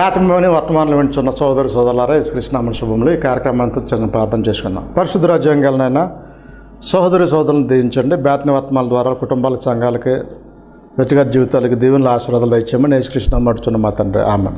బేతంలోని వర్తమానాలు వింటున్న సోదరు సోదరులారా యేసుకృష్ణ శుభములు ఈ కార్యక్రమాంతో చిన్న ప్రార్థన చేసుకుందాం పరిశుద్ధ రాజ్యాంగాలనైనా సహోదరి సోదరులను దీవించండి బేతని వర్తమానాల ద్వారా కుటుంబాల సంఘాలకి వ్యక్తిగత జీవితాలకి దీవెనల ఆశీర్వాదాలు ఇచ్చామని యేసుకృష్ణ మడుచున్న మా తండ్రి ఆమె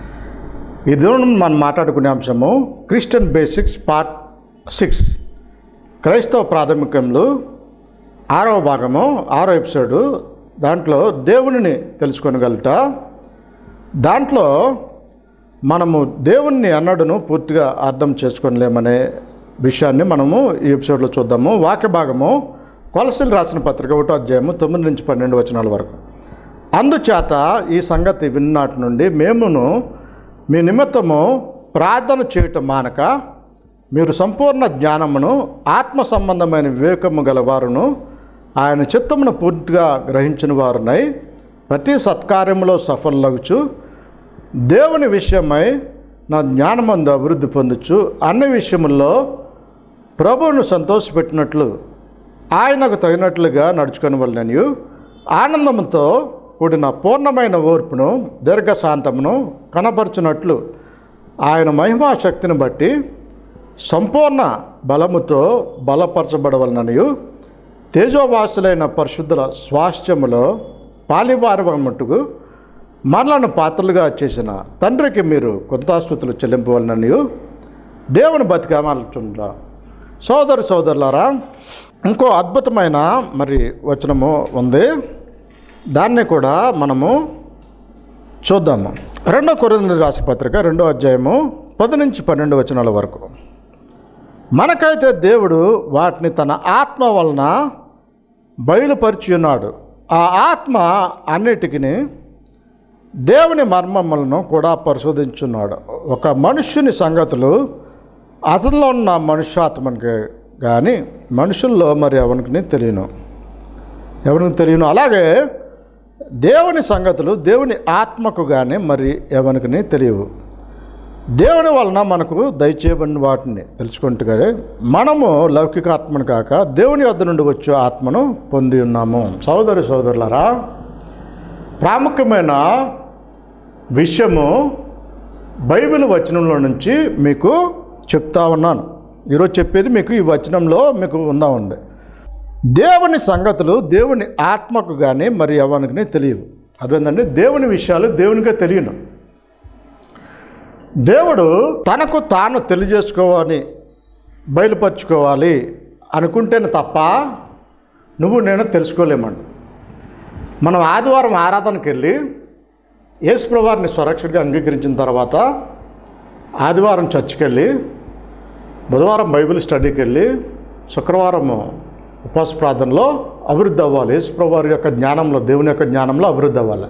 ఈ దేవుని మనం మాట్లాడుకునే అంశము క్రిస్టియన్ బేసిక్స్ పార్ట్ సిక్స్ క్రైస్తవ ప్రాథమికంలో ఆరవ భాగము ఆరో ఎపిసోడు దాంట్లో దేవునిని తెలుసుకొనగలట దాంట్లో మనము దేవుణ్ణి అన్నడును పూర్తిగా అర్థం చేసుకోలేమనే విషయాన్ని మనము ఈ ఎపిసోడ్లో చూద్దాము వాక్య భాగము కొలసలు రాసిన పత్రిక ఒకటో అధ్యాయము తొమ్మిది నుంచి పన్నెండు వచనాల వరకు అందుచేత ఈ సంగతి విన్నాటి నుండి మేమును మీ నిమిత్తము ప్రార్థన చేయటం మానక మీరు సంపూర్ణ జ్ఞానమును ఆత్మ సంబంధమైన వివేకము గలవారును ఆయన చిత్తమును పూర్తిగా గ్రహించిన వారునై ప్రతి సత్కార్యములో సఫలగుచు దేవుని విషయమై నా జ్ఞానమందు అభివృద్ధి పొందొచ్చు అన్ని విషయముల్లో ప్రభువును సంతోషపెట్టినట్లు ఆయనకు తగినట్లుగా నడుచుకొని వాళ్ళని ఆనందంతో కూడిన పూర్ణమైన ఓర్పును దీర్ఘశాంతమును కనపరచునట్లు ఆయన మహిమా శక్తిని బట్టి సంపూర్ణ బలముతో బలపరచబడవలననియు తేజోవాసులైన పరిశుద్ధుల స్వాస్థ్యములో పాలివారమట్టుకు మనలను పాత్రలుగా చేసిన తండ్రికి మీరు కొంతాస్తుతులు చెల్లింపవలననియు దేవుని బతికామాలుచుండ్రా సోదరు సోదరులారా ఇంకో అద్భుతమైన మరి వచనము ఉంది దాన్ని కూడా మనము చూద్దాము రెండో కొరింది రాసి పత్రిక రెండో అధ్యాయము పది నుంచి పన్నెండు వచనాల వరకు మనకైతే దేవుడు వాటిని తన ఆత్మ వలన బయలుపరిచి ఉన్నాడు ఆ ఆత్మ అన్నిటికీ దేవుని మర్మములను కూడా పరిశోధించున్నాడు ఒక మనుష్యుని సంగతులు అతనిలో ఉన్న మనుష్యాత్మనికి కానీ మనుషుల్లో మరి ఎవరికి తెలియను ఎవరికి తెలియను అలాగే దేవుని సంగతులు దేవుని ఆత్మకు కానీ మరి ఎవరికి తెలియవు దేవుని వలన మనకు దయచేయబడిన వాటిని తెలుసుకుంటుగానే మనము లౌకిక ఆత్మను కాక దేవుని వద్ద నుండి వచ్చే ఆత్మను పొంది ఉన్నాము సోదరి సోదరులారా ప్రాముఖ్యమైన విషయము బైబిల్ వచనంలో నుంచి మీకు చెప్తా ఉన్నాను ఈరోజు చెప్పేది మీకు ఈ వచనంలో మీకు ఉందా ఉంది దేవుని సంగతులు దేవుని ఆత్మకు కానీ మరి ఎవరికి తెలియవు అదేంటంటే దేవుని విషయాలు దేవునికే తెలియను దేవుడు తనకు తాను తెలియజేసుకోవాలి బయలుపరుచుకోవాలి అనుకుంటేనే తప్ప నువ్వు నేను తెలుసుకోలేమండి మనం ఆదివారం ఆరాధనకి వెళ్ళి యేసుప్రభారిని స్వరక్షకుడిగా అంగీకరించిన తర్వాత ఆదివారం చర్చికి వెళ్ళి బుధవారం బైబిల్ స్టడీకి వెళ్ళి శుక్రవారం ఉపవాస ప్రార్థనలో అభివృద్ధి అవ్వాలి యేసుప్రభారి యొక్క జ్ఞానంలో దేవుని యొక్క జ్ఞానంలో అభివృద్ధి అవ్వాలి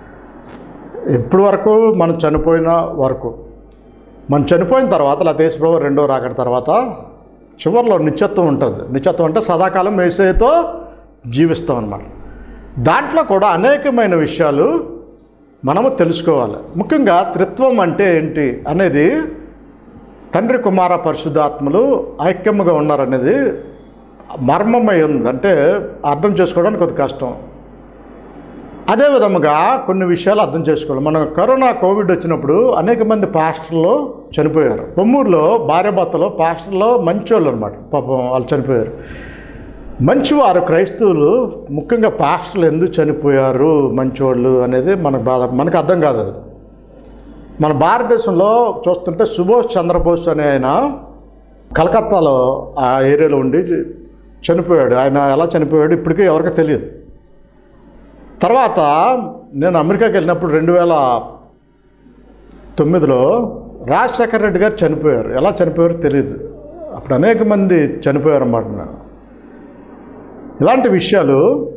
ఎప్పటి వరకు మనం చనిపోయిన వరకు మనం చనిపోయిన తర్వాత లేకపోతే యేసుప్రభు రెండో రాకడ తర్వాత చివరిలో నిత్యత్వం ఉంటుంది నిత్యత్వం అంటే సదాకాలం వేసేతో జీవిస్తాం అన్నమాట దాంట్లో కూడా అనేకమైన విషయాలు మనము తెలుసుకోవాలి ముఖ్యంగా త్రిత్వం అంటే ఏంటి అనేది తండ్రి కుమార పరిశుద్ధాత్మలు ఐక్యముగా ఉన్నారనేది మర్మమై ఉంది అంటే అర్థం చేసుకోవడానికి కొద్ది కష్టం అదే విధముగా కొన్ని విషయాలు అర్థం చేసుకోవాలి మన కరోనా కోవిడ్ వచ్చినప్పుడు అనేక మంది పాస్టర్లు చనిపోయారు పొమ్మూరులో భార్యాభర్తలో పాస్టర్లో మంచోళ్ళు అనమాట పాపం వాళ్ళు చనిపోయారు మంచివారు క్రైస్తవులు ముఖ్యంగా పాస్టర్లు ఎందుకు చనిపోయారు మంచివాళ్ళు అనేది మనకు బాధ మనకు అర్థం కాదు అది మన భారతదేశంలో చూస్తుంటే సుభాష్ చంద్రబోస్ అనే ఆయన కలకత్తాలో ఆ ఏరియాలో ఉండి చనిపోయాడు ఆయన ఎలా చనిపోయాడు ఇప్పటికీ ఎవరికి తెలియదు తర్వాత నేను అమెరికాకి వెళ్ళినప్పుడు రెండు వేల తొమ్మిదిలో రాజశేఖర రెడ్డి గారు చనిపోయారు ఎలా చనిపోయారో తెలియదు అప్పుడు అనేక మంది చనిపోయారు అన్నమాట ఇలాంటి విషయాలు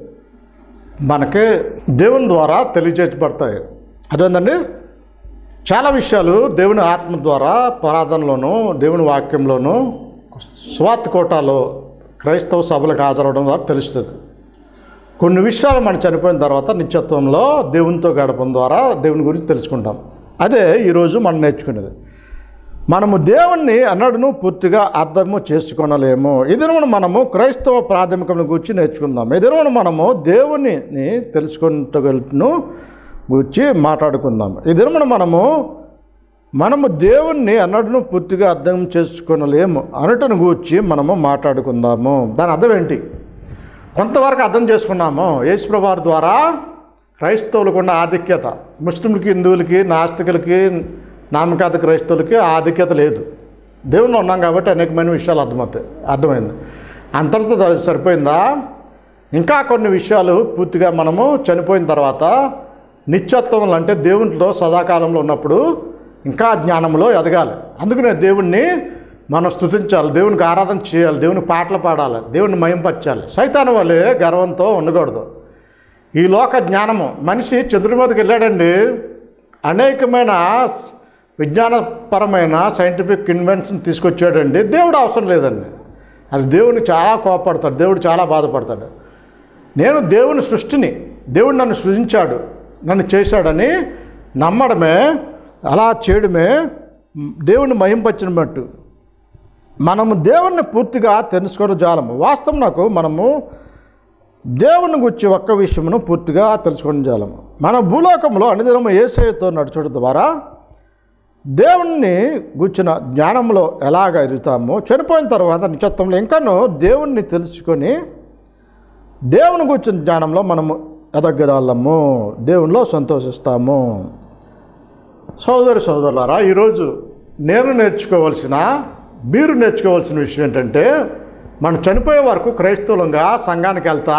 మనకి దేవుని ద్వారా తెలియజేయబడతాయి అదేంటండి చాలా విషయాలు దేవుని ఆత్మ ద్వారా ప్రార్థనలోను దేవుని వాక్యంలోను స్వార్థ కోటాలో క్రైస్తవ సభలకు హాజరవడం ద్వారా తెలుస్తుంది కొన్ని విషయాలు మనం చనిపోయిన తర్వాత నిత్యత్వంలో దేవునితో గడపడం ద్వారా దేవుని గురించి తెలుసుకుంటాం అదే ఈరోజు మనం నేర్చుకునేది మనము దేవుణ్ణి అన్నడును పూర్తిగా అర్థము చేసుకొనలేము ఇదిన మనము క్రైస్తవ ప్రాథమికం గురించి నేర్చుకుందాం ఇదిన మనము దేవునిని తెలుసుకుంటగలను గురించి మాట్లాడుకుందాం ఇదిన మనము మనము దేవుణ్ణి అన్నట్టును పూర్తిగా అర్థం చేసుకొనలేము అనటను గూర్చి మనము మాట్లాడుకుందాము దాని అర్థం ఏంటి కొంతవరకు అర్థం చేసుకున్నాము యేసుప్రభారు ద్వారా క్రైస్తవులకు ఉన్న ఆధిక్యత ముస్లింలకి హిందువులకి నాస్తికులకి నామకాత క్రైస్తవులకి ఆ ఆధిక్యత లేదు దేవుణ్ణి ఉన్నాం కాబట్టి అనేకమైన విషయాలు అర్థమవుతాయి అర్థమైంది అంతటితో ద- సరిపోయిందా ఇంకా కొన్ని విషయాలు పూర్తిగా మనము చనిపోయిన తర్వాత నిత్యత్వంలో అంటే దేవునిలో సదాకాలంలో ఉన్నప్పుడు ఇంకా జ్ఞానంలో ఎదగాలి అందుకనే దేవుణ్ణి మనం స్తుతించాలి దేవునికి ఆరాధన చేయాలి దేవునికి పాటలు పాడాలి దేవుని మయంపరచాలి సైతాన్ వల్లే గర్వంతో ఉండకూడదు ఈ లోక జ్ఞానము మనిషి చంద్రుడి మీదకి వెళ్ళాడండి అనేకమైన విజ్ఞానపరమైన సైంటిఫిక్ ఇన్వెన్షన్ తీసుకొచ్చాడండి దేవుడు అవసరం లేదండి అది దేవుని చాలా కోపడతాడు దేవుడు చాలా బాధపడతాడు నేను దేవుని సృష్టిని దేవుడు నన్ను సృజించాడు నన్ను చేశాడని నమ్మడమే అలా చేయడమే దేవుని మహింపచ్చినట్టు మనము దేవుణ్ణి పూర్తిగా తెలుసుకోవడం జాలము వాస్తవం నాకు మనము దేవుని గురించి ఒక్క విషయమును పూర్తిగా తెలుసుకోవడం జాలము మన భూలోకంలో అనుదినము ఏసైతో నడుచడం ద్వారా దేవుణ్ణి గుచ్చిన జ్ఞానంలో ఎలాగ ఎదుగుతామో చనిపోయిన తర్వాత నిత్యత్వంలో ఇంకాను దేవుణ్ణి తెలుసుకొని దేవుని గుర్చిన జ్ఞానంలో మనము ఎదగరాలము దేవునిలో సంతోషిస్తాము సోదరి సోదరులారా ఈరోజు నేను నేర్చుకోవాల్సిన మీరు నేర్చుకోవాల్సిన విషయం ఏంటంటే మనం చనిపోయే వరకు క్రైస్తవులంగా సంఘానికి వెళ్తా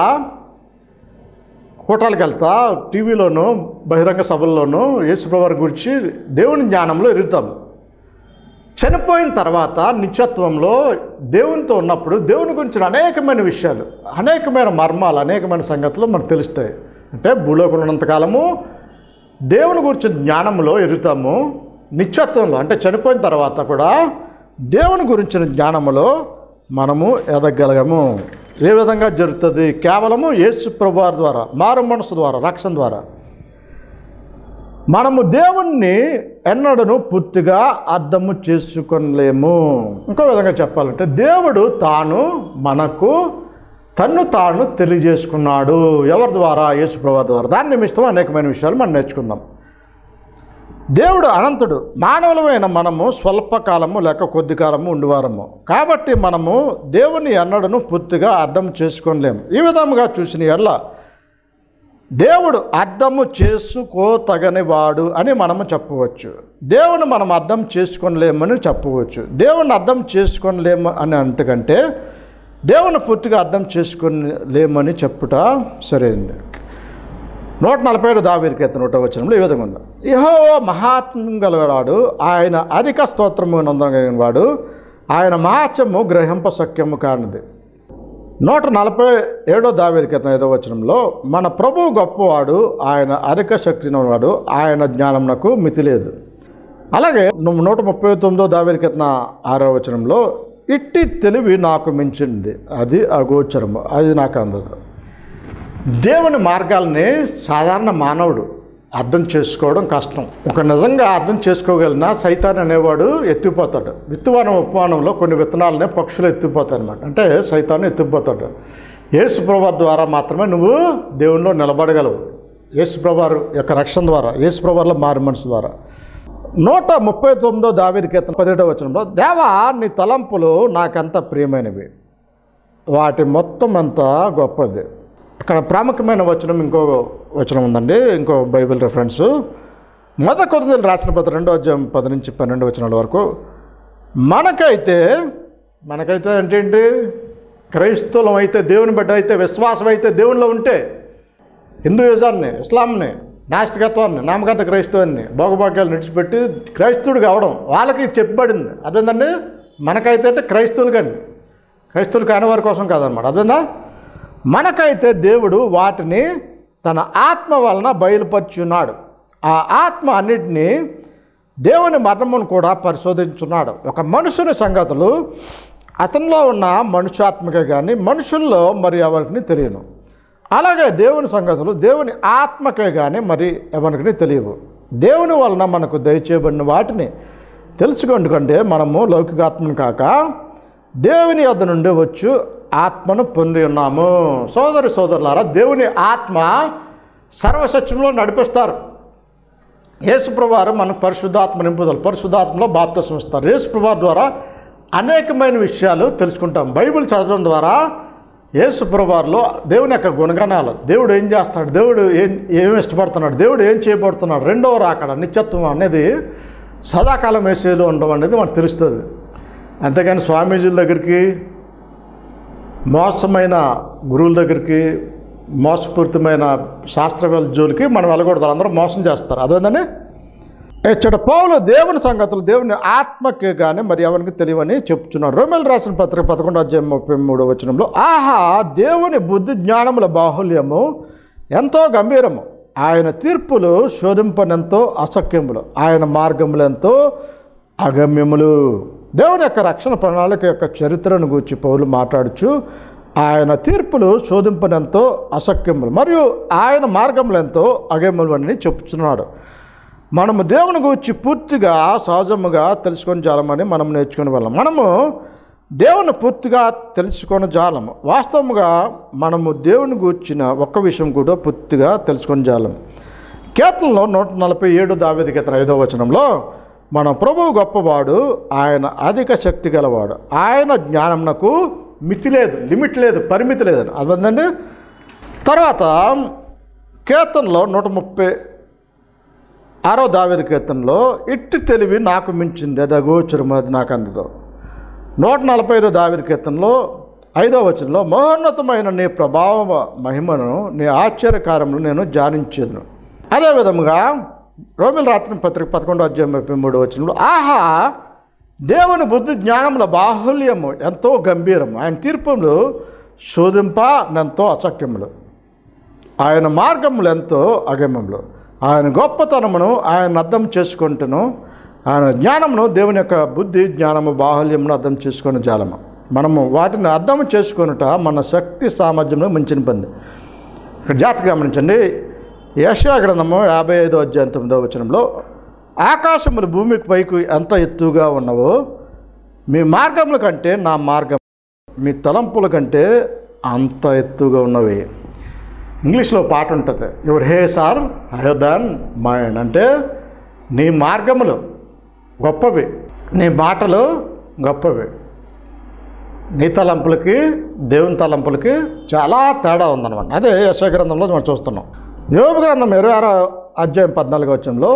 కూటాలకు వెళ్తా టీవీలోను బహిరంగ సభల్లోనూ యేసుప్రవారి గురించి దేవుని జ్ఞానంలో ఎదుగుతాం చనిపోయిన తర్వాత నిత్యత్వంలో దేవునితో ఉన్నప్పుడు దేవుని గురించిన అనేకమైన విషయాలు అనేకమైన మర్మాలు అనేకమైన సంగతులు మనకు తెలుస్తాయి అంటే భూలోకంలో ఉన్నంతకాలము దేవుని గురించి జ్ఞానంలో ఎదుగుతాము నిత్యత్వంలో అంటే చనిపోయిన తర్వాత కూడా దేవుని గురించిన జ్ఞానములో మనము ఎదగలగము ఏ విధంగా జరుగుతుంది కేవలము యేసు ప్రభువారి ద్వారా మారు మనసు ద్వారా రక్షణ ద్వారా మనము దేవుణ్ణి ఎన్నడను పూర్తిగా అర్థము చేసుకోలేము ఇంకో విధంగా చెప్పాలంటే దేవుడు తాను మనకు తన్ను తాను తెలియజేసుకున్నాడు ఎవరి ద్వారా యేసుప్రభు ద్వారా దాని నిమిత్తం అనేకమైన విషయాలు మనం నేర్చుకుందాం దేవుడు అనంతుడు మానవులమైన మనము స్వల్పకాలము లేక కొద్ది కాలము ఉండివారము కాబట్టి మనము దేవుని ఎన్నడను పూర్తిగా అర్థం చేసుకోలేము ఈ విధముగా చూసిన ఎల్ల దేవుడు అర్థము చేసుకోతగని వాడు అని మనము చెప్పవచ్చు దేవుని మనం అర్థం చేసుకోలేమని చెప్పవచ్చు దేవుని అర్థం చేసుకోలేము అని అంటకంటే దేవుని పూర్తిగా అర్థం చేసుకోలేమని చెప్పుట సరైంది నూట నలభై ఏడు దావీది కీర్తన నూట వచనంలో ఈ విధంగా ఉంది ఇహో మహాత్మ్యం గలవాడు ఆయన అధిక స్తోత్రము నందగలిగిన వాడు ఆయన మహాత్యము గ్రహింప సఖ్యము కానిది నూట నలభై ఏడో దావేది కీర్తన ఐదో వచనంలో మన ప్రభు గొప్పవాడు ఆయన అధిక శక్తి వాడు ఆయన జ్ఞానమునకు మితి లేదు అలాగే ను- నూట ముప్పై తొమ్మిదో దావేది కీర్తన ఆరో వచనంలో ఇట్టి తెలివి నాకు మించింది అది అగోచరము అది నాకు అందదు దేవుని మార్గాల్ని సాధారణ మానవుడు అర్థం చేసుకోవడం కష్టం ఒక నిజంగా అర్థం చేసుకోగలిగిన సైతాన్ అనేవాడు ఎత్తిపోతాడు విత్తువానం ఉపమానంలో కొన్ని విత్తనాలనే పక్షులు ఎత్తిపోతాయి అనమాట అంటే సైతాన్ని ఎత్తిపోతాడు యేసుప్రభు ద్వారా మాత్రమే నువ్వు దేవునిలో నిలబడగలవు యేసుప్రభు యొక్క రక్షణ ద్వారా యేసుప్రభులో మారు మనసు ద్వారా నూట ముప్పై తొమ్మిదో దావేది కీర్తన పదిహేడో వచనంలో దేవా నీ తలంపులు నాకెంత ప్రియమైనవి వాటి మొత్తం అంతా గొప్పది ఇక్కడ ప్రాముఖ్యమైన వచనం ఇంకో వచనం ఉందండి ఇంకో బైబిల్ రెఫరెన్స్ మొదటి కొద్ది రాసిన పత్ర రెండో అధ్యాయం పది నుంచి పన్నెండు వచనాల వరకు మనకైతే మనకైతే అంటే ఏంటి క్రైస్తవులం అయితే దేవుని బిడ్డ అయితే విశ్వాసం అయితే దేవునిలో ఉంటే హిందూయిజాన్ని ఇస్లాంని నాస్తికత్వాన్ని నామకాంత క్రైస్తవాన్ని భోగభాగ్యాలు నిడిచిపెట్టి క్రైస్తవుడు కావడం వాళ్ళకి చెప్పబడింది అదేంటండి మనకైతే అంటే క్రైస్తవులు కానీ క్రైస్తవులు కాని వారి కోసం కాదనమాట అదేనా మనకైతే దేవుడు వాటిని తన ఆత్మ వలన బయలుపరుచున్నాడు ఆ ఆత్మ అన్నిటినీ దేవుని మరణమును కూడా పరిశోధించున్నాడు ఒక మనుషుని సంగతులు అతనిలో ఉన్న మనుష్యాత్మకే కానీ మనుషుల్లో మరి ఎవరికి తెలియను అలాగే దేవుని సంగతులు దేవుని ఆత్మకే కానీ మరి ఎవరికి తెలియవు దేవుని వలన మనకు దయచేయబడిన వాటిని తెలుసుకోండి కంటే మనము లౌకికాత్మను కాక దేవుని యొద్ద నుండి వచ్చు ఆత్మను పొంది ఉన్నాము సోదరి సోదరులారా దేవుని ఆత్మ సర్వసత్యంలో నడిపిస్తారు యేసుప్రభువారు మనకు పరిశుద్ధాత్మ నింపుదల పరిశుద్ధాత్మలో బాప్తిసం ఇస్తారు యేసుప్రభువారి ద్వారా అనేకమైన విషయాలు తెలుసుకుంటాం బైబిల్ చదవడం ద్వారా యేసుప్రభువారిలో దేవుని యొక్క గుణగణాలు దేవుడు ఏం చేస్తాడు దేవుడు ఏం ఏం ఇష్టపడుతున్నాడు దేవుడు ఏం చేయబడుతున్నాడు రెండవ రాకడ నిత్యత్వం అనేది సదాకాలం వేసేలో ఉండడం అనేది మనకు తెలుస్తుంది అంతేగాని స్వామీజీల దగ్గరికి మోసమైన గురువుల దగ్గరికి మోసపూరితమైన శాస్త్రవేత్త జోలికి మనం వెళ్ళకూడదు వాళ్ళందరూ మోసం చేస్తారు అదేందని ఇచ్చట పౌలు దేవుని సంగతులు దేవుని ఆత్మకి కానీ మరి ఎవరికి తెలియవని చెప్తున్నాడు రోమిల్ రాసిన పత్రిక పదకొండు అధ్యాయం ముప్పై మూడో వచనంలో ఆహా దేవుని బుద్ధి జ్ఞానముల బాహుల్యము ఎంతో గంభీరము ఆయన తీర్పులు శోధింపనెంతో అసఖ్యములు ఆయన మార్గములు ఎంతో అగమ్యములు దేవుని యొక్క రక్షణ ప్రణాళిక యొక్క చరిత్రను గూర్చి పౌలు మాట్లాడుచు ఆయన తీర్పులు శోధింపనెంతో అసఖ్యములు మరియు ఆయన మార్గములు ఎంతో అగమ్యములు అని చెప్తున్నాడు మనము దేవుని గురించి పూర్తిగా సహజముగా తెలుసుకొని జాలమని మనం నేర్చుకుని వెళ్ళాం మనము దేవుని పూర్తిగా తెలుసుకొని జాలము వాస్తవముగా మనము దేవుని గూర్చిన ఒక్క విషయం కూడా పూర్తిగా తెలుసుకొని జాలం కీర్తనలో నూట నలభై ఏడు దావేది కీర్తన ఐదో వచనంలో మన ప్రభువు గొప్పవాడు ఆయన అధిక శక్తి గలవాడు ఆయన జ్ఞానంనకు మితి లేదు లిమిట్ లేదు పరిమితి లేదని అదండి తర్వాత కీర్తనలో నూట ముప్పై ఆరో దావేది కీర్తనలో ఇట్టి తెలివి నాకు మించింది అది అగోచరం అది నాకు అందదు నూట నలభై ఐదో దావేది కీర్తనలో ఐదో వచనంలో మహోన్నతమైన నీ ప్రభావ మహిమను నీ ఆశ్చర్యకారమును నేను ధ్యానించేదను అదేవిధముగా రోమిల రాత్రి పత్రిక పదకొండో అధ్యాయం ముప్పై మూడో వచనంలో ఆహా దేవుని బుద్ధి జ్ఞానముల బాహుల్యము ఎంతో గంభీరం ఆయన తీర్పులు శోధింప ఎంతో అసఖ్యములు ఆయన మార్గములు ఎంతో అగమ్యములు ఆయన గొప్పతనమును ఆయన అర్థం చేసుకుంటును ఆయన జ్ఞానమును దేవుని యొక్క బుద్ధి జ్ఞానము బాహుల్యమును అర్థం చేసుకునే జాలము మనము వాటిని అర్థం చేసుకొనుట మన శక్తి సామర్థ్యంలో మించిన పని ఇక్కడ జాగ్రత్త గమనించండి యశా గ్రంథము యాభై ఐదో అధ్యాయం తొమ్మిదో వచనంలో ఆకాశములు భూమికి పైకి ఎంత ఎత్తుగా ఉన్నవో మీ మార్గముల కంటే నా మార్గం మీ తలంపుల కంటే అంత ఎత్తుగా ఉన్నవి ఇంగ్లీష్లో పాట ఉంటుంది యువర్ హే సార్ హయర్ దాన్ మైండ్ అంటే నీ మార్గములు గొప్పవి నీ మాటలు గొప్పవి నీ తలంపులకి దేవుని తలంపులకి చాలా తేడా ఉందన్నమాట అదే యశ గ్రంథంలో మనం చూస్తున్నాం యోగ గ్రంథం ఇరవై ఆరో అధ్యాయం పద్నాలుగు వచ్చంలో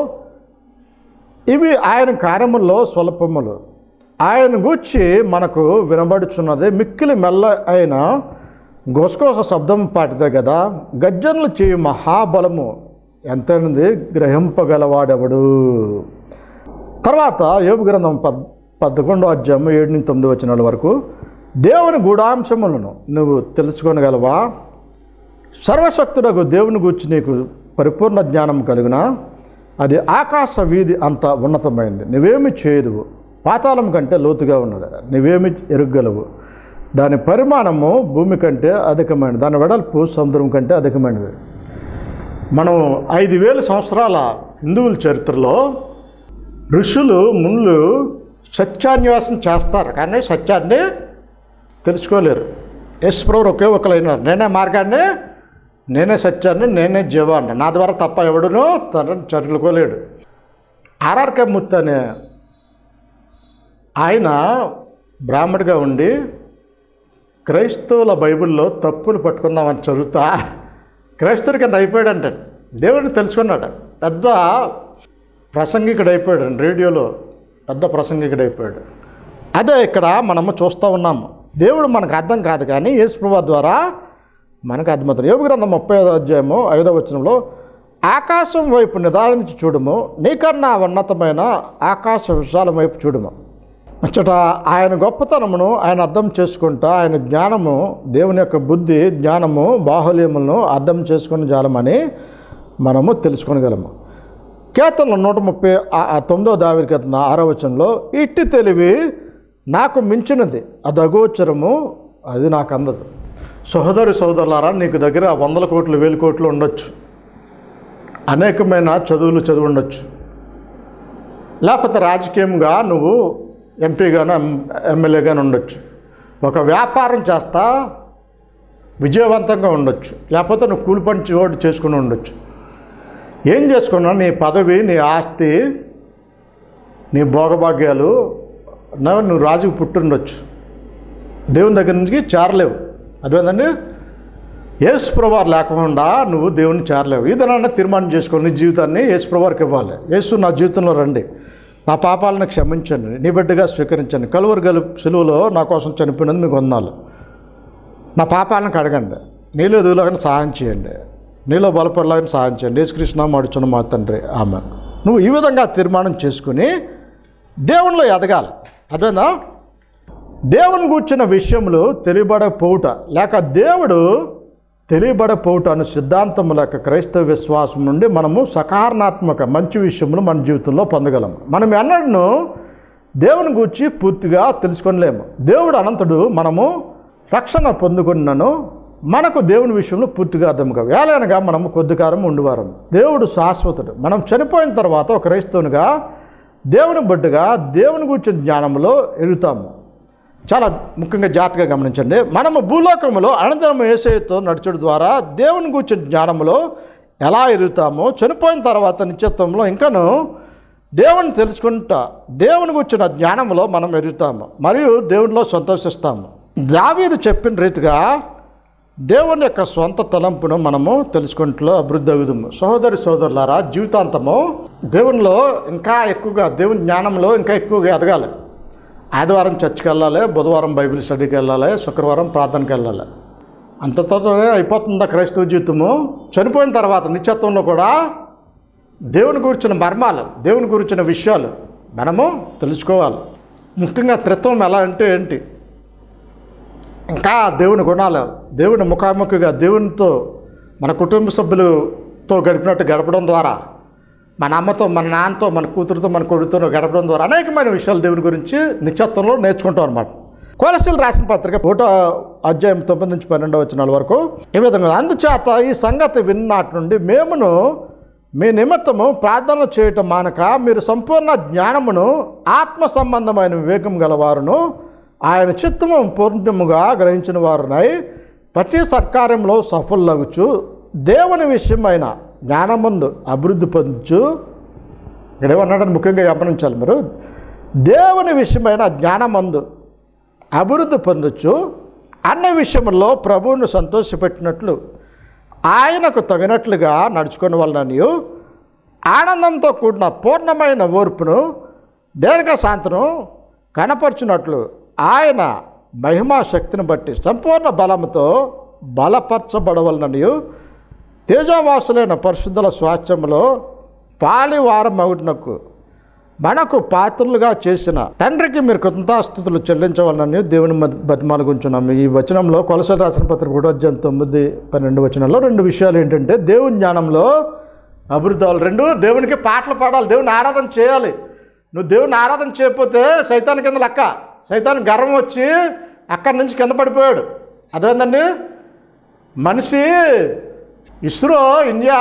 ఇవి ఆయన కార్యముల్లో స్వల్పములు ఆయన గూర్చి మనకు వినబడుచున్నది మిక్కిలి మెల్ల అయిన గోసుకోస శబ్దం పాటిదే కదా గర్జనలు చేయు మహాబలము ఎంతైనది గ్రహింపగలవాడెవడు తర్వాత యోగు గ్రంథం పద్ పదకొండో అధ్యాయం ఏడు నుంచి తొమ్మిది వచ్చిన వరకు దేవుని గూఢాంశములను నువ్వు తెలుసుకోగలవా సర్వశక్తుడకు దేవుని గూర్చి నీకు పరిపూర్ణ జ్ఞానం కలిగిన అది ఆకాశ వీధి అంత ఉన్నతమైంది నువ్వేమి చేయదు పాతాళం కంటే లోతుగా ఉన్నది నువ్వేమి ఎరుగలవు దాని పరిమాణము భూమి కంటే అధికమైనది దాని వెడల్పు సముద్రం కంటే అధికమైనది మనం ఐదు వేల సంవత్సరాల హిందువుల చరిత్రలో ఋషులు ముళ్ళు సత్యాన్వేషణ చేస్తారు కానీ సత్యాన్ని తెలుసుకోలేరు యశ్వరు ఒకే ఒకలైనారు నేనే మార్గాన్ని నేనే సత్యాన్ని నేనే జీవాన్ని నా ద్వారా తప్ప ఎవడునో తనని చదువుకోలేడు ఆర్ఆర్కే ముత్తు అనే ఆయన బ్రాహ్మడిగా ఉండి క్రైస్తవుల బైబిల్లో తప్పులు పట్టుకుందామని చదువుతా క్రైస్తవుడి కింద అయిపోయాడంట దేవుడిని తెలుసుకున్నాడు పెద్ద ప్రసంగికుడు అయిపోయాడు రేడియోలో పెద్ద ప్రసంగికుడు అయిపోయాడు అదే ఇక్కడ మనము చూస్తూ ఉన్నాము దేవుడు మనకు అర్థం కాదు కానీ యేసుప్రభు ద్వారా మనకు అర్థమవుతుంది యోగ గ్రంథం ముప్పై ఐదో అధ్యాయము ఐదో వచనంలో ఆకాశం వైపు నిదానించి చూడము నీకన్నా ఉన్నతమైన ఆకాశ విశాలం వైపు చూడము అచ్చట ఆయన గొప్పతనమును ఆయన అర్థం చేసుకుంటా ఆయన జ్ఞానము దేవుని యొక్క బుద్ధి జ్ఞానము బాహుల్యములను అర్థం చేసుకుని జాలమని మనము తెలుసుకొనగలము కీర్తనలు నూట ముప్పై ఆ- ఆ తొమ్మిదో దావిరి కీర్తన ఆరో వచనంలో ఇట్టి తెలివి నాకు మించినది అది అగోచరము అది నాకు అందదు సహోదరి సోదరులారా నీకు దగ్గర వందల కోట్లు వేల కోట్లు ఉండొచ్చు అనేకమైన చదువులు చదివి ఉండొచ్చు లేకపోతే రాజకీయంగా నువ్వు ఎంపీగాను ఎమ్మెల్యేగాను ఉండొచ్చు ఒక వ్యాపారం చేస్తా విజయవంతంగా ఉండొచ్చు లేకపోతే నువ్వు కూలి పని చోటు చేసుకుని ఉండొచ్చు ఏం చేసుకున్నా నీ పదవి నీ ఆస్తి నీ భోగభాగ్యాలు నా నువ్వు రాజుకు పుట్టుండొచ్చు దేవుని దగ్గర నుంచి చేరలేవు అర్థమైందండి యేసు ప్రభార్ లేకుండా నువ్వు దేవుని చేరలేవు ఇదనన్నా తీర్మానం చేసుకో నీ జీవితాన్ని యేసు ప్రభారికి ఇవ్వాలి యేసు నా జీవితంలో రండి నా పాపాలను క్షమించండి నీ బిడ్డగా స్వీకరించండి కలువరు గలు సెలువులో నా కోసం చనిపోయినది మీకు వందాలు నా పాపాలను కడగండి నీలో ఎదుగులాగా సహాయం చేయండి నీలో బలపడలాగా సహాయం చేయండి యేసుకృష్ణ మడుచున్న మా తండ్రి ఆమె నువ్వు ఈ విధంగా తీర్మానం చేసుకుని దేవునిలో ఎదగాలి అర్థమైందా దేవుని కూర్చున్న విషయములు తెలియబడకపోవుట లేక దేవుడు తెలియబడకపోవుట అనే సిద్ధాంతం లేక క్రైస్తవ విశ్వాసం నుండి మనము సకారణాత్మక మంచి విషయములు మన జీవితంలో పొందగలము మనం ఎన్నడూ దేవుని గూర్చి పూర్తిగా తెలుసుకోలేము దేవుడు అనంతుడు మనము రక్షణ పొందుకున్నను మనకు దేవుని విషయంలో పూర్తిగా అర్థం కావు ఏలైనగా మనము కొద్ది కాలం ఉండివారం దేవుడు శాశ్వతుడు మనం చనిపోయిన తర్వాత ఒక క్రైస్తవునిగా దేవుని బిడ్డగా దేవుని గురించిన జ్ఞానంలో ఎదుగుతాము చాలా ముఖ్యంగా జాగ్రత్తగా గమనించండి మనము భూలోకములో అనంతరం ఏసైతో నడుచడం ద్వారా దేవుని గురించిన జ్ఞానంలో ఎలా ఎదుగుతామో చనిపోయిన తర్వాత నిత్యత్వంలో ఇంకను దేవుని తెలుసుకుంటా దేవుని గురించిన జ్ఞానంలో మనం ఎదుగుతాము మరియు దేవునిలో సంతోషిస్తాము దావీదు చెప్పిన రీతిగా దేవుని యొక్క సొంత తలంపును మనము తెలుసుకుంటూ అభివృద్ధి అవుదాము సహోదరి సోదరులారా జీవితాంతము దేవునిలో ఇంకా ఎక్కువగా దేవుని జ్ఞానంలో ఇంకా ఎక్కువగా ఎదగాలి ఆదివారం చర్చికి వెళ్ళాలి బుధవారం బైబిల్ స్టడీకి వెళ్ళాలి శుక్రవారం ప్రార్థనకి వెళ్ళాలి అంతతో అయిపోతుందా క్రైస్తవ జీవితము చనిపోయిన తర్వాత నిత్యత్వంలో కూడా దేవుని గురించిన మర్మాలు దేవుని గురించిన విషయాలు మనము తెలుసుకోవాలి ముఖ్యంగా త్రిత్వం ఎలా అంటే ఏంటి ఇంకా దేవుని గుణాలు దేవుని ముఖాముఖిగా దేవునితో మన కుటుంబ సభ్యులతో గడిపినట్టు గడపడం ద్వారా మన అమ్మతో మన నాన్నతో మన కూతురుతో మన కొడుకుతో గడపడం ద్వారా అనేకమైన విషయాలు దేవుని గురించి నిత్యత్వంలో నేర్చుకుంటాం అనమాట కోలసీలు రాసిన పత్రిక ఒకటో అధ్యాయం తొమ్మిది నుంచి పన్నెండవ వచనాల వరకు ఈ విధంగా అందుచేత ఈ సంగతి విన్నాటి నుండి మేమును మీ నిమిత్తము ప్రార్థన చేయటం మానక మీరు సంపూర్ణ జ్ఞానమును ఆత్మ సంబంధమైన వివేకం గలవారును ఆయన చిత్తము పూర్ణముగా గ్రహించిన వారునై ప్రతి సర్కార్యంలో సఫలగుచు దేవుని విషయమైన జ్ఞానమందు అభివృద్ధి పొందుచు ఇక్కడ ఏమన్నాడని ముఖ్యంగా గమనించాలి మీరు దేవుని విషయమైన జ్ఞానమందు అభివృద్ధి పొందొచ్చు అన్ని విషయంలో ప్రభువును సంతోషపెట్టినట్లు ఆయనకు తగినట్లుగా నడుచుకుని వలనని ఆనందంతో కూడిన పూర్ణమైన ఓర్పును దీర్ఘశాంతను కనపరుచున్నట్లు ఆయన మహిమా శక్తిని బట్టి సంపూర్ణ బలముతో బలపరచబడవలనని తేజవాసులైన పరిశుద్ధుల స్వాస్థ్యంలో పాలివారమగునకు మనకు పాత్రలుగా చేసిన తండ్రికి మీరు కృతజ్ఞతాస్థుతులు చెల్లించవాలని దేవుని మధ్య బతిమాలుగుంచున్నాము ఈ వచనంలో కొలసలు రాసిన పత్రిక ఒకటో అధ్యాయం తొమ్మిది పన్నెండు వచనంలో రెండు విషయాలు ఏంటంటే దేవుని జ్ఞానంలో అభివృద్ధి అవ్వాలి రెండు దేవునికి పాటలు పాడాలి దేవుని ఆరాధన చేయాలి నువ్వు దేవుని ఆరాధన చేయకపోతే సైతాన్ కింద లెక్క సైతాన్ గర్వం వచ్చి అక్కడి నుంచి కింద పడిపోయాడు అదేందండి మనిషి ఇస్రో ఇండియా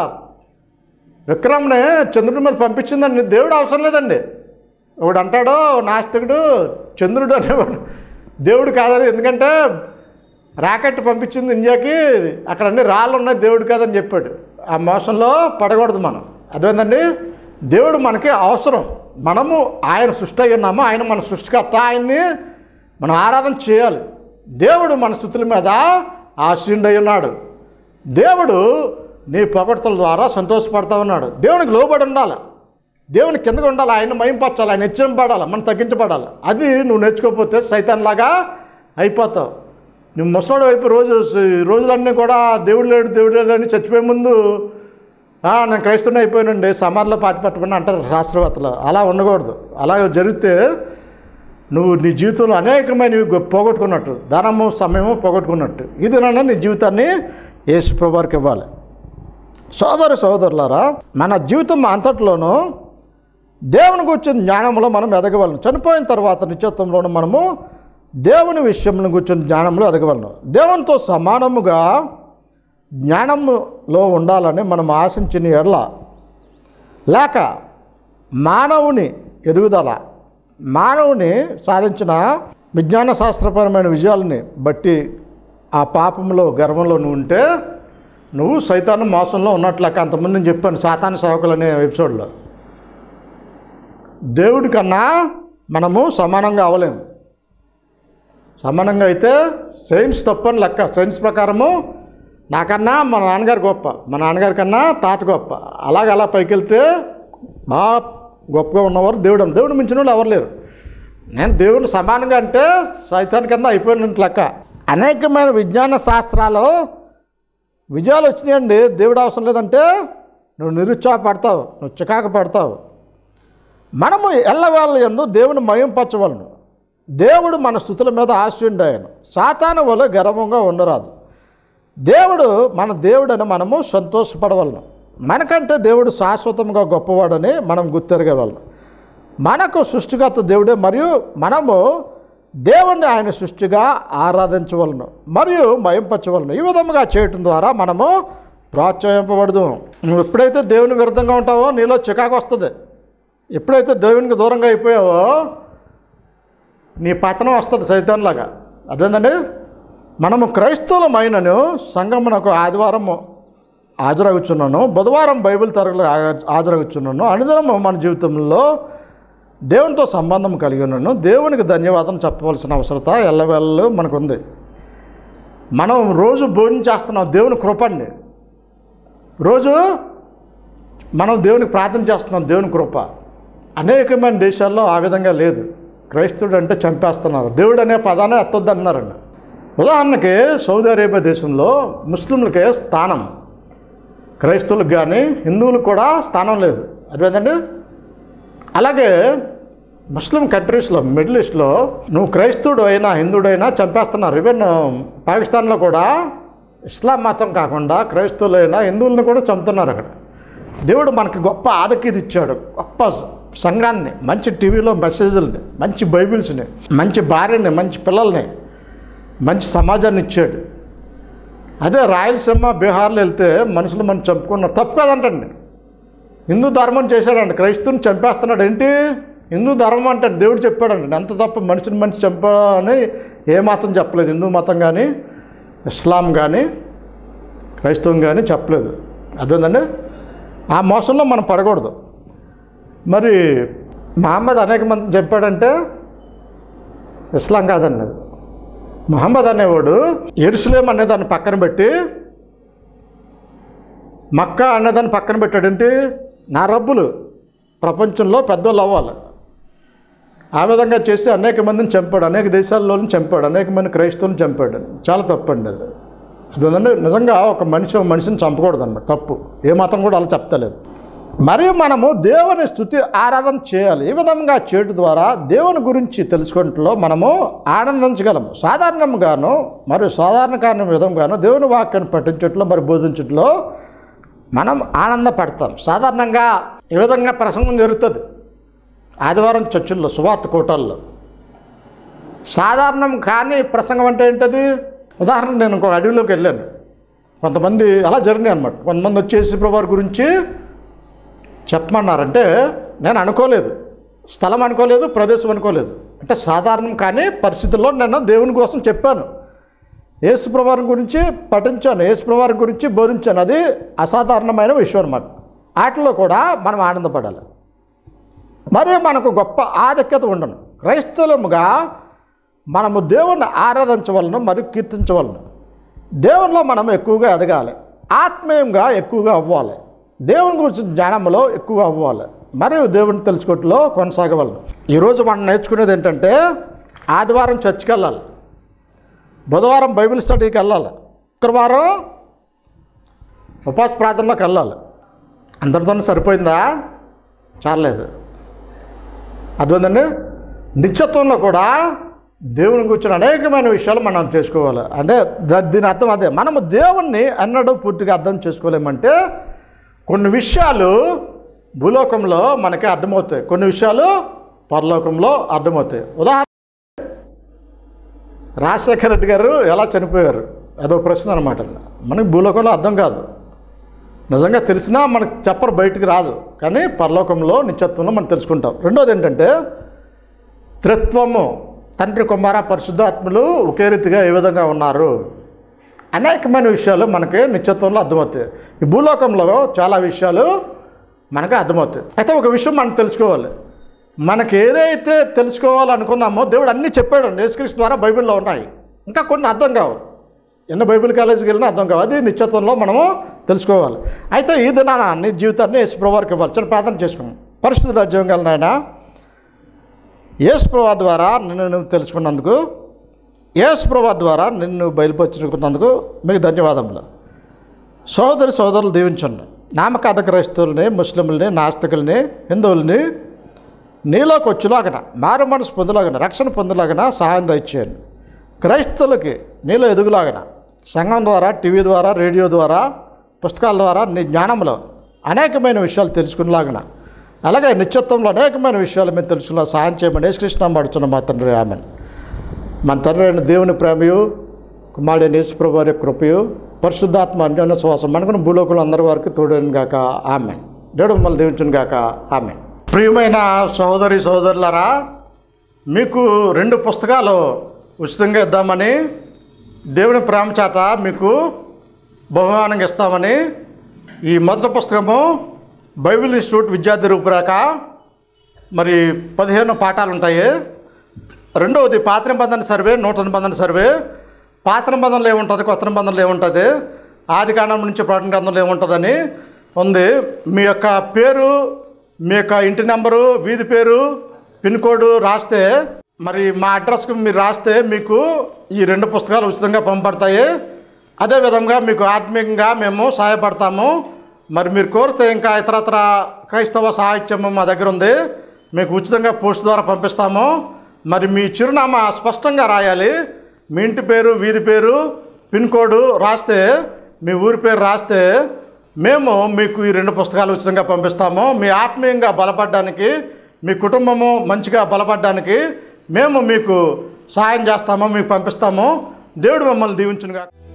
విక్రమ్ని చంద్రుడి మీద పంపించిందండి దేవుడు అవసరం లేదండి ఒకడు అంటాడు నాస్తికుడు చంద్రుడు అనేవాడు దేవుడు కాదని ఎందుకంటే రాకెట్ పంపించింది ఇండియాకి అక్కడ అన్ని రాళ్ళు ఉన్నాయి దేవుడు కాదని చెప్పాడు ఆ మోసంలో పడకూడదు మనం అదేంటండి దేవుడు మనకి అవసరం మనము ఆయన సృష్టి అయి ఉన్నాము ఆయన మన సృష్టికర్త ఆయన్ని మనం ఆరాధన చేయాలి దేవుడు మన స్థుతుల మీద ఆశీనుడై ఉన్నాడు దేవుడు నీ పొగడ్తల ద్వారా సంతోషపడతా ఉన్నాడు దేవునికి లోబడి ఉండాలి దేవుని కిందగా ఉండాలి ఆయన మయంపరచాలి ఆయన హెచ్చరింపడాలి మనం తగ్గించబడాలి అది నువ్వు నేర్చుకోకపోతే సైతాన్లాగా అయిపోతావు నువ్వు ముసలోడు వైపు రోజు రోజులన్నీ కూడా దేవుడు లేడు దేవుడు లేడు అని చచ్చిపోయే ముందు "ఆ, నేను క్రైస్తవుని అయిపోయానండి సమాధిలో పాతి పెట్టమని అంటారు శాస్త్రవేత్తలు అలా ఉండకూడదు అలా జరిగితే నువ్వు నీ జీవితంలో అనేకమైనవి గొ- పోగొట్టుకున్నట్టు ధనము సమయము పోగొట్టుకున్నట్టు ఇది నన్ను నీ జీవితాన్ని యేసు ప్రభువారికి ఇవ్వాలి సోదర సోదరులారా మన జీవితం అంతట్లోనూ దేవుని కూర్చుని జ్ఞానంలో మనం ఎదగవలను చనిపోయిన తర్వాత నిత్యత్వంలోనూ మనము దేవుని విషయంలో కూర్చుని జ్ఞానంలో ఎదగవలను దేవునితో సమానముగా జ్ఞానంలో ఉండాలని మనం ఆశించిన ఎడల లేక మానవుని ఎదుగుదల మానవుని సాధించిన విజ్ఞాన శాస్త్రపరమైన విజయాలని బట్టి ఆ పాపంలో గర్వంలో నువ్వు ఉంటే నువ్వు సైతాను మోసంలో ఉన్నట్లక అంతకుముందు నేను చెప్పాను సాతాన సేవకులు అనే ఎపిసోడ్లో దేవుడి కన్నా మనము సమానంగా అవ్వలేము సమానంగా అయితే సైన్స్ తప్పని లెక్క సైన్స్ ప్రకారము నాకన్నా మా నాన్నగారు గొప్ప మా నాన్నగారి కన్నా తాత గొప్ప అలాగ అలా పైకి వెళ్తే బాగా గొప్పగా ఉన్నవారు దేవుడు అని. దేవుడు మించిన వాళ్ళు ఎవరు లేరు నేను దేవుడు సమానంగా అంటే సైతాన్ కింద అయిపోయినట్టు లెక్క అనేకమైన విజ్ఞాన శాస్త్రాలు విజయాలు వచ్చినాయండి దేవుడు అవసరం లేదంటే నువ్వు నిరుత్సాహపడతావు నువ్వు చికాకు పడతావు మనము ఎల్లవేళ ఎందు దేవుని మయంపరచవలను దేవుడు మన స్థుతుల మీద ఆశయుండాయను సాతాను వల్ల గర్వంగా ఉండరాదు దేవుడు మన దేవుడని మనము సంతోషపడవలను మనకంటే దేవుడు శాశ్వతంగా గొప్పవాడని మనం గుర్తెరగవలను మనకు సృష్టికర్త దేవుడే మరియు మనము దేవుణ్ణి ఆయన సృష్టిగా ఆరాధించవలను మరియు మయంపరచవలను ఈ విధముగా చేయటం ద్వారా మనము ప్రోత్సహింపబడదు నువ్వు ఎప్పుడైతే దేవుని విరుద్ధంగా ఉంటావో నీలో చికాకు వస్తుంది ఎప్పుడైతే దేవునికి దూరంగా అయిపోయావో నీ పతనం వస్తుంది సైతాన్లాగా అర్థమైందండి మనము క్రైస్తవులమైనను సంగమునకు ఆదివారం హాజరగుచున్నాను బుధవారం బైబిల్ తరగలు హాజరగుచున్నాను అనుదినము మన జీవితంలో దేవునితో సంబంధం కలిగి ఉన్నాను దేవునికి ధన్యవాదం చెప్పవలసిన అవసరత ఎల్లవెల్లు మనకు ఉంది మనం రోజు భోజనం చేస్తున్నాం దేవుని కృప అండి రోజు మనం దేవునికి ప్రార్థన చేస్తున్నాం దేవుని కృప అనేకమైన దేశాల్లో ఆ విధంగా లేదు క్రైస్తవుడు అంటే చంపేస్తున్నారు దేవుడు అనే పదాన్ని ఎత్తొద్దు అన్నారండి ఉదాహరణకి సౌదీ అరేబియా దేశంలో ముస్లింలకే స్థానం క్రైస్తవులకు కానీ హిందువులకు కూడా స్థానం లేదు అర్థమైందండి అలాగే ముస్లిం కంట్రీస్లో మిడిల్ ఈస్ట్లో నువ్వు క్రైస్తవుడు అయినా హిందువుడు అయినా చంపేస్తున్నారు ఈవెన్ పాకిస్తాన్లో కూడా ఇస్లాం మతం కాకుండా క్రైస్తవులైనా హిందువులను కూడా చంపుతున్నారు అక్కడ దేవుడు మనకి గొప్ప ఆదకీది ఇచ్చాడు గొప్ప సంఘాన్ని మంచి టీవీలో మెసేజ్ని మంచి బైబిల్స్ని మంచి భార్యని మంచి పిల్లల్ని మంచి సమాజాన్ని ఇచ్చాడు అదే రాయలసీమ బీహార్లో వెళ్తే మనుషులు మనం చంపుకున్నారు తప్పు కదంటండి హిందూ ధర్మం చేశాడండి క్రైస్తవుని చంపేస్తున్నాడు ఏంటి హిందూ ధర్మం అంటే దేవుడు చెప్పాడండి ఎంత తప్ప మనిషిని మనిషి చంప అని ఏ మతం చెప్పలేదు హిందూ మతం కానీ ఇస్లాం కానీ క్రైస్తవం కానీ చెప్పలేదు అర్థమైందండి ఆ మోసంలో మనం పడకూడదు మరి మహమ్మద్ అనేక మంది చెప్పాడంటే ఇస్లాం కాదండి అది మహమ్మద్ అనేవాడు ఎరుసలేం అనే దాన్ని పక్కన పెట్టి మక్కా అనేదాన్ని పక్కన పెట్టాడంటే నా రబ్బులు ప్రపంచంలో పెద్దోళ్ళు అవ్వాలి ఆ విధంగా చేసి అనేక మందిని చంపాడు అనేక దేశాల్లోని చంపాడు అనేక మంది క్రైస్తవులను చంపాడు చాలా తప్పండి అది అది ఉందండి నిజంగా ఒక మనిషి ఒక మనిషిని చంపకూడదు అన్నమాట తప్పు ఏ మతం కూడా అలా చెప్తలేదు మరియు మనము దేవుని స్థుతి ఆరాధన చేయాలి ఈ విధంగా చేయడం ద్వారా దేవుని గురించి తెలుసుకుంటలో మనము ఆనందించగలము సాధారణంగాను మరియు సాధారణ కారణం విధంగాను దేవుని వాక్యాన్ని పఠించట్లో మరి బోధించట్లో మనం ఆనందపడతాం సాధారణంగా ఈ విధంగా ప్రసంగం జరుగుతుంది ఆదివారం చర్చిల్లో సువార్త కోటాల్లో సాధారణం కానీ ప్రసంగం అంటే ఏంటది ఉదాహరణ నేను ఇంకొక అడవిలోకి వెళ్ళాను కొంతమంది అలా జరిగినాయి అనమాట కొంతమంది వచ్చేసి ప్రభు గురించి చెప్పమన్నారంటే నేను అనుకోలేదు స్థలం అనుకోలేదు ప్రదేశం అనుకోలేదు అంటే సాధారణం కానీ పరిస్థితుల్లో నేను దేవుని కోసం చెప్పాను యేసుప్రవారం గురించి పఠించాను యేసుప్రవారం గురించి బోధించాను అది అసాధారణమైన విషయం అనమాట వాటిలో కూడా మనం ఆనందపడాలి మరియు మనకు గొప్ప ఆధిక్యత ఉండను క్రైస్తవులముగా మనము దేవుణ్ణి ఆరాధించవలను మరియు కీర్తించవలను దేవునిలో మనం ఎక్కువగా ఎదగాలి ఆత్మీయంగా ఎక్కువగా అవ్వాలి దేవుని గురించి జ్ఞానంలో ఎక్కువగా అవ్వాలి మరియు దేవుని తెలుసుకోవట్లో కొనసాగవలను ఈరోజు మనం నేర్చుకునేది ఏంటంటే ఆదివారం చర్చికి వెళ్ళాలి బుధవారం బైబిల్ స్టడీకి వెళ్ళాలి శుక్రవారం ఉపవాస ప్రార్థనలోకి వెళ్ళాలి అందరితో సరిపోయిందా చాలేదు అర్థమైందండి నిత్యత్వంలో కూడా దేవుని గురించిన అనేకమైన విషయాలు మనం చేసుకోవాలి అంటే దా- దీని అర్థం అదే మనము దేవుణ్ణి అన్నడు పూర్తిగా అర్థం చేసుకోలేమంటే కొన్ని విషయాలు భూలోకంలో మనకి అర్థమవుతాయి కొన్ని విషయాలు పరలోకంలో అర్థమవుతాయి ఉదాహరణ రాజశేఖర రెడ్డి గారు ఎలా చనిపోయారు అదో ప్రశ్న అనమాట మనకి భూలోకంలో అర్థం కాదు నిజంగా తెలిసినా మనకు చెప్పరు బయటికి రాదు కానీ పరలోకంలో నిత్యత్వంలో మనం తెలుసుకుంటాం రెండోది ఏంటంటే త్రిత్వము తండ్రి కుమార పరిశుద్ధాత్ములు ఒకే రీతిగా ఏ విధంగా ఉన్నారు అనేకమైన విషయాలు మనకి నిత్యత్వంలో అర్థమవుతాయి ఈ భూలోకంలో చాలా విషయాలు మనకి అర్థమవుతాయి అయితే ఒక విషయం మనం తెలుసుకోవాలి మనకి ఏదైతే తెలుసుకోవాలనుకున్నామో దేవుడు అన్నీ చెప్పాడండి యేసుక్రీస్తు ద్వారా బైబిల్లో ఉన్నాయి ఇంకా కొన్ని అర్థం కావు ఎన్ని బైబిల్ కాలేజీకి వెళ్ళినా అర్థం కావు అది నిత్యత్వంలో మనము తెలుసుకోవాలి అయితే ఈ దినాన నీ జీవితాన్ని యేసుప్రభువారికి ఇవ్వాలి చిన్న ప్రార్థన చేసుకున్నాం పరిశుద్ధ రాజ్యం కలిగిన ఆయన యేసుప్రభా ద్వారా నిన్ను నువ్వు తెలుసుకున్నందుకు యేసుప్రభా ద్వారా నిన్ను బయలుపరుచుకున్నందుకు మీకు ధన్యవాదములు సోదరి సోదరులు దీవించండి నామకాద క్రైస్తవుల్ని ముస్లింలని నాస్తికుల్ని హిందువుల్ని నీలోకి వచ్చేలాగన మారు మనసు పొందులాగన రక్షణ పొందులాగన సహాయం దయచేయండి క్రైస్తవులకి నీలో ఎదుగులాగన సంఘం ద్వారా టీవీ ద్వారా రేడియో ద్వారా పుస్తకాల ద్వారా నీ జ్ఞానంలో అనేకమైన విషయాలు తెలుసుకునేలాగన అలాగే నిత్యత్వంలో అనేకమైన విషయాలు మేము తెలుసుకున్న సహాయం చేయమని యేసుకృష్ణ పడుతున్న మా తండ్రి ఆమెను మన తండ్రి అయిన దేవుని ప్రేమయు కుమారుడైన యేసుప్రభు వారి కృపయు పరిశుద్ధాత్మ అన్యోన్య శ్వాసం మనకున్న భూలోకులు అందరి వారికి తోడని గాక ఆమె దేవుడు మిమ్మల్ని దీవించును గాక ఆమె ప్రియమైన సహోదరి సహోదరులారా మీకు రెండు పుస్తకాలు ఉచితంగా ఇద్దామని దేవుని ప్రేమ చేత మీకు బహుమానంగా ఇస్తామని ఈ మొదటి పుస్తకము బైబిల్ ఇన్స్టిట్యూట్ విద్యార్థి రూపురేఖ మరి పదిహేను పాఠాలు ఉంటాయి రెండవది పాత నిబంధన సర్వే నూతన నిబంధన సర్వే పాత నిబంధనలు ఏముంటుంది కొత్త నిబంధనలు ఏముంటుంది ఆది కాండం నుంచి ప్రకటన గ్రంథంలో ఏముంటుందని ఉంది మీ యొక్క పేరు మీ యొక్క ఇంటి నెంబరు వీధి పేరు పిన్ కోడ్ రాస్తే మరి మా అడ్రస్కి మీరు రాస్తే మీకు ఈ రెండు పుస్తకాలు ఉచితంగా పంపబడతాయి అదేవిధంగా మీకు ఆత్మీయంగా మేము సహాయపడతాము మరి మీరు కోరితే ఇంకా ఇతరత్ర క్రైస్తవ సాహిత్యము మా దగ్గర ఉంది మీకు ఉచితంగా పోస్ట్ ద్వారా పంపిస్తాము మరి మీ చిరునామా స్పష్టంగా రాయాలి మీ ఇంటి పేరు వీధి పేరు పిన్ కోడ్ రాస్తే మీ ఊరి పేరు రాస్తే మేము మీకు ఈ రెండు పుస్తకాలు ఉచితంగా పంపిస్తాము మీ ఆత్మీయంగా బలపడడానికి మీ కుటుంబము మంచిగా బలపడడానికి మేము మీకు సహాయం చేస్తాము మీకు పంపిస్తాము దేవుడు మిమ్మల్ని దీవించునుగా